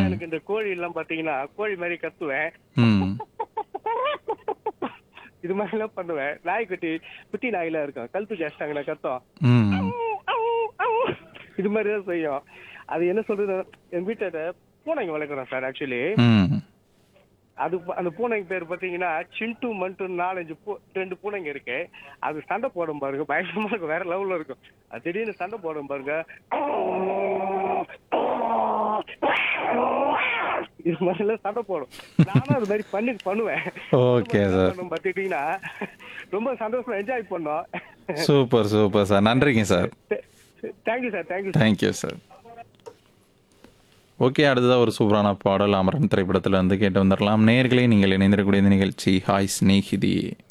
எனக்கு இந்த கோழி எல்லாம் பாத்தீங்கன்னா கோழி மாதிரி கத்துவேன் ம் இது மாதிரி எல்லாம் பண்ணுவேன் நாய்க்குட்டி குட்டி நாயில இருக்கும் கழுத்து கேஸ்டாங்கன்னா கத்தம் ம் இது மாதிரி தான் செய்யும் அது என்ன சொல்றது என் வீட்டை பூனைங்க வளர்க்குறோம் சார் ஆக்சுவலி ம் அது ப- அந்த பூனைங்க பேர் பாத்தீங்கன்னா சிண்டு மண்டு நாலஞ்சு பூ ரெண்டு பூனைங்க இருக்கு அது சண்டை போடும் பாருங்க பயங்கரமா இருக்கும் வேற லெவல்ல இருக்கும் அது திடீர்னு சண்டை போடும் பாருங்க இது மாதிரி எல்லாம் சண்டை போடும் நானும் அது மாதிரி பண்ணி பண்ணுவேன் ஓகே சார் பாத்துக்கிட்டீங்கன்னா ரொம்ப சந்தோஷமா என்ஜாய் பண்ணோம் சூப்பர் சூப்பர் சார் நன்றிங்க sir thank you sir thank you thank you sir okay அடுத்ததாக ஒரு சூப்பரான பாடல் அமரன் திரைப்படத்தில் வந்து கேட்டு வந்துடலாம் நேர்களே நீங்கள் இணைந்திருக்கக்கூடிய இந்த நிகழ்ச்சி ஹாய் ஸ்நேகிதி